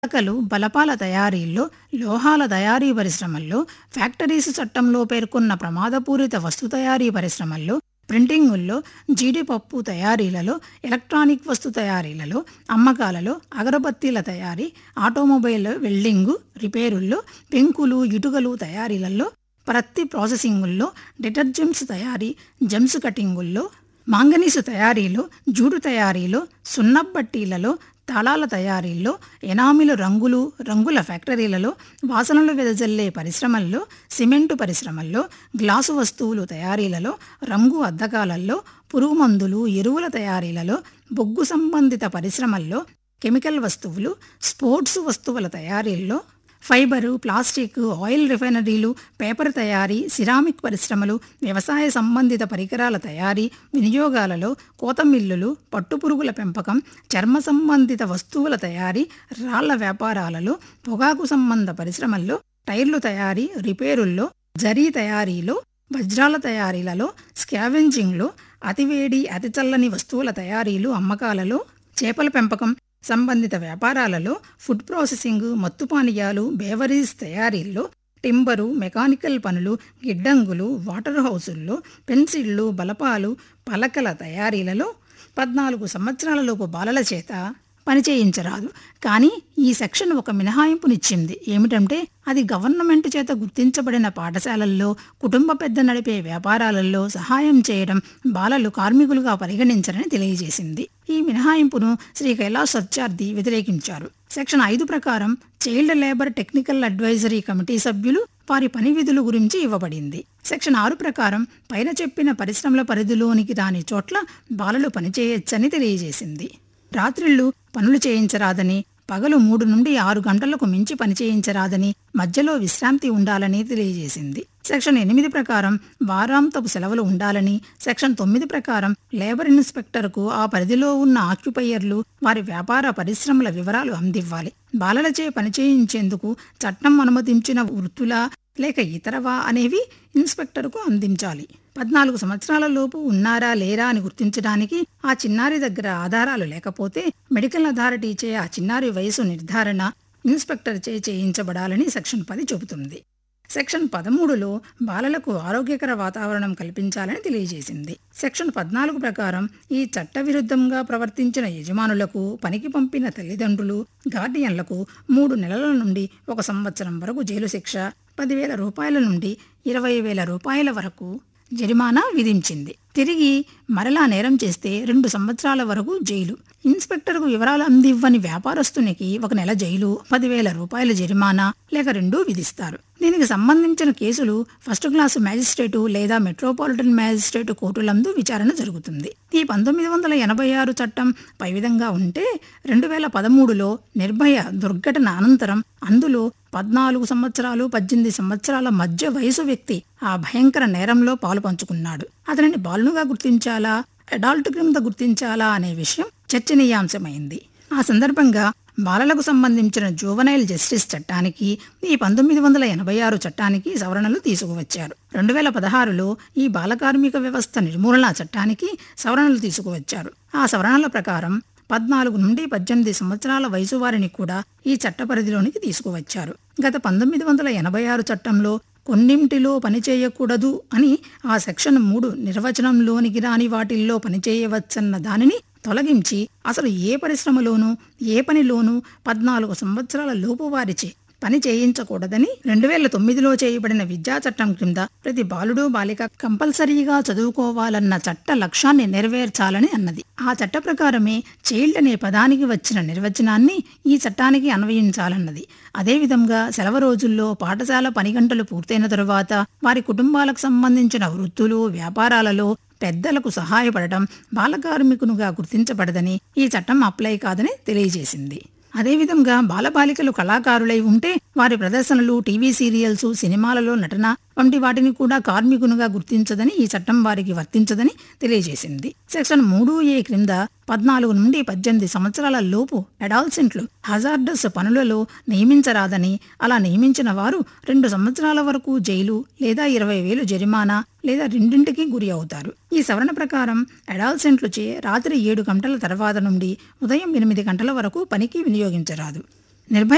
ఇటుకలు బలపాల తయారీల్లో లోహాల తయారీ పరిశ్రమల్లో ఫ్యాక్టరీస్ చట్టంలో పేర్కొన్న ప్రమాదపూరిత వస్తు తయారీ పరిశ్రమల్లో ప్రింటింగుల్లో జీడిపప్పు తయారీలలో ఎలక్ట్రానిక్ వస్తు తయారీలలో అమ్మకాలలో అగరబత్తీల తయారీ ఆటోమొబైల్ వెల్డింగు రిపేరుల్లో పెంకులు ఇటుకలు తయారీలలో ప్రత్తి ప్రాసెసింగుల్లో డిటర్జెంట్స్ తయారీ జెమ్స్ కటింగుల్లో మాంగనీసు తయారీలో జూడు తయారీలో సున్నబట్టీలలో తాళాల తయారీల్లో ఎనామిలు రంగులు రంగుల ఫ్యాక్టరీలలో వాసనలు వెదజల్లే పరిశ్రమల్లో సిమెంటు పరిశ్రమల్లో గ్లాసు వస్తువులు తయారీలలో రంగు అద్దకాలలో పురుగు మందులు ఎరువుల తయారీలలో బొగ్గు సంబంధిత పరిశ్రమల్లో కెమికల్ వస్తువులు స్పోర్ట్స్ వస్తువుల తయారీల్లో fibre plastic oil refineries paper తయారీ సిరామిక్ పరిశ్రమలు వ్యవసాయ సంబంధిత పరికరాల తయారీ వినియోగాలలో కోత మిల్లులు పట్టుపురుగుల పెంపకం చర్మ సంబంధిత వస్తువుల తయారీ రాళ్ల వ్యాపారాలలో పొగాకు సంబంధ పరిశ్రమల్లో టైర్లు తయారీ రిపేరుల్లో జరీ తయారీలో వజ్రాల తయారీలలో స్కావెంజింగ్లో అతివేడి అతి చల్లని వస్తువుల తయారీలు అమ్మకాలలో చేపల పెంపకం సంబంధిత వ్యాపారాలలో ఫుడ్ ప్రాసెసింగ్ మత్తు పానీయాలు బేవరీస్ తయారీల్లో టింబరు మెకానికల్ పనులు గిడ్డంగులు వాటర్ హౌసుల్లో పెన్సిళ్ళు బలపాలు పలకల తయారీలలో పద్నాలుగు సంవత్సరాలలోపు బాలల చేత పనిచేయించరాదు కానీ ఈ సెక్షన్ ఒక మినహాయింపునిచ్చింది ఏమిటంటే అది గవర్నమెంట్ చేత గుర్తించబడిన పాఠశాలల్లో కుటుంబ పెద్ద నడిపే వ్యాపారాలలో సహాయం చేయడం బాలలు కార్మికులుగా పరిగణించరని తెలియజేసింది ఈ మినహాయింపును శ్రీ కైలాస్ సత్యార్థి వ్యతిరేకించారు సెక్షన్ ఐదు ప్రకారం child labour technical advisory committee సభ్యులు వారి పని విధుల గురించి ఇవ్వబడింది సెక్షన్ ఆరు ప్రకారం పైన చెప్పిన పరిశ్రమల పరిధిలోనికి రాని చోట్ల బాలలు పనిచేయొచ్చని తెలియజేసింది రాత్రిళ్లు పనులు చేయించరాదని పగలు మూడు నుండి ఆరు గంటలకు మించి పని చేయించరాదని మధ్యలో విశ్రాంతి ఉండాలని తెలియజేసింది సెక్షన్ ఎనిమిది ప్రకారం వారాంతపు సెలవులు ఉండాలని సెక్షన్ తొమ్మిది ప్రకారం లేబర్ ఇన్స్పెక్టర్కు ఆ పరిధిలో ఉన్న ఆక్యుపైయర్లు వారి వ్యాపార పరిశ్రమల వివరాలు అందివ్వాలి బాలలచే పనిచేయించేందుకు చట్టం అనుమతించిన వృత్తులా లేక ఇతరవా అనేవి ఇన్స్పెక్టర్కు అందించాలి పద్నాలుగు సంవత్సరాల లోపు ఉన్నారా లేరా అని గుర్తించడానికి ఆ చిన్నారి దగ్గర ఆధారాలు లేకపోతే మెడికల్ అథారిటీచే ఆ చిన్నారి వయసు నిర్ధారణ ఇన్స్పెక్టర్ చే చేయించబడాలని సెక్షన్ పది చెబుతుంది సెక్షన్ పదమూడులో బాలలకు ఆరోగ్యకర వాతావరణం కల్పించాలని తెలియజేసింది సెక్షన్ పద్నాలుగు ప్రకారం ఈ చట్టవిరుద్ధంగా ప్రవర్తించిన యజమానులకు పనికి పంపిన తల్లిదండ్రులు గార్డియన్లకు మూడు నెలల నుండి ఒక సంవత్సరం వరకు జైలు శిక్ష పదివేల రూపాయల నుండి ఇరవై వేల రూపాయల వరకు జరిమానా విధించింది తిరిగి మరలా నేరం చేస్తే రెండు సంవత్సరాల వరకు జైలు ఇన్స్పెక్టర్కు వివరాలు అందివ్వని వ్యాపారస్తునికి ఒక నెల జైలు పదివేల రూపాయల జరిమానా లేక రెండూ విధిస్తారు దీనికి సంబంధించిన కేసులు ఫస్ట్ క్లాసు మ్యాజిస్ట్రేటు లేదా మెట్రోపాలిటన్ మ్యాజిస్ట్రేటు కోర్టులందు విచారణ జరుగుతుంది ఈ పంతొమ్మిది వందల ఎనభై ఆరు చట్టం పై విధంగా ఉంటే రెండు వేల పదమూడులో నిర్భయ దుర్ఘటన అనంతరం అందులో పద్నాలుగు సంవత్సరాలు పద్దెనిమిది సంవత్సరాల మధ్య వయసు వ్యక్తి ఆ భయంకర నేరంలో పాలు పంచుకున్నాడు అతనిని బాలునుగా గుర్తించాలా అడాల్ట్ క్రింద గుర్తించాలా అనే విషయం చర్చనీయాంశమైంది ఆ సందర్భంగా బాలలకు సంబంధించిన జూవనైల్ జస్టిస్ చట్టానికి ఈ పంతొమ్మిది వందల ఎనభై ఆరు చట్టానికి సవరణలు తీసుకువచ్చారు రెండు వేల పదహారులో ఈ బాల కార్మిక వ్యవస్థ నిర్మూలన చట్టానికి సవరణలు తీసుకువచ్చారు ఆ సవరణల ప్రకారం పద్నాలుగు నుండి పద్దెనిమిది సంవత్సరాల వయసు వారిని కూడా ఈ చట్ట పరిధిలోనికి తీసుకువచ్చారు గత పంతొమ్మిది వందల ఎనభై ఆరు చట్టంలో కొన్నింటిలో పనిచేయకూడదు అని ఆ సెక్షన్ మూడు నిర్వచనంలోనికి రాని వాటిల్లో పనిచేయవచ్చన్న దానిని తొలగించి అసలు ఏ పరిశ్రమలోనూ ఏ పనిలోనూ పద్నాలుగు సంవత్సరాల లోపు వారిచే పని చేయించకూడదని రెండు వేల తొమ్మిదిలో చేయబడిన విద్యా చట్టం క్రింద ప్రతి బాలుడు బాలిక కంపల్సరీగా చదువుకోవాలన్న చట్ట లక్ష్యాన్ని నెరవేర్చాలని అన్నది ఆ చట్ట ప్రకారమే చైల్డ్ అనే పదానికి వచ్చిన నిర్వచనాన్ని ఈ చట్టానికి అన్వయించాలన్నది అదేవిధంగా సెలవు రోజుల్లో పాఠశాల పని గంటలు పూర్తయిన తరువాత వారి కుటుంబాలకు సంబంధించిన వృత్తులు వ్యాపారాలలో పెద్దలకు సహాయపడటం బాలకార్మికునుగా గుర్తించబడదని ఈ చట్టం అప్లై కాదని తెలియజేసింది అదేవిధంగా బాలబాలికలు కళాకారులై ఉంటే వారి ప్రదర్శనలు టీవీ సీరియల్స్ సినిమాలలో నటన వంటి వాటిని కూడా కార్మికునిగా గుర్తించదని ఈ చట్టం వారికి వర్తించదని తెలియజేసింది సెక్షన్ మూడు ఏ క్రింద పద్నాలుగు నుండి పద్దెనిమిది సంవత్సరాల లోపు అడాల్సెంట్లు హజార్డస్ పనులలో నియమించరాదని అలా నియమించిన వారు రెండు సంవత్సరాల వరకు జైలు లేదా ఇరవై వేలు జరిమానా లేదా రెండింటికి గురి అవుతారు ఈ సవరణ ప్రకారం అడాల్సెంట్లు చే రాత్రి ఏడు గంటల తర్వాత నుండి ఉదయం ఎనిమిది గంటల వరకు పనికి వినియోగించరాదు నిర్భయ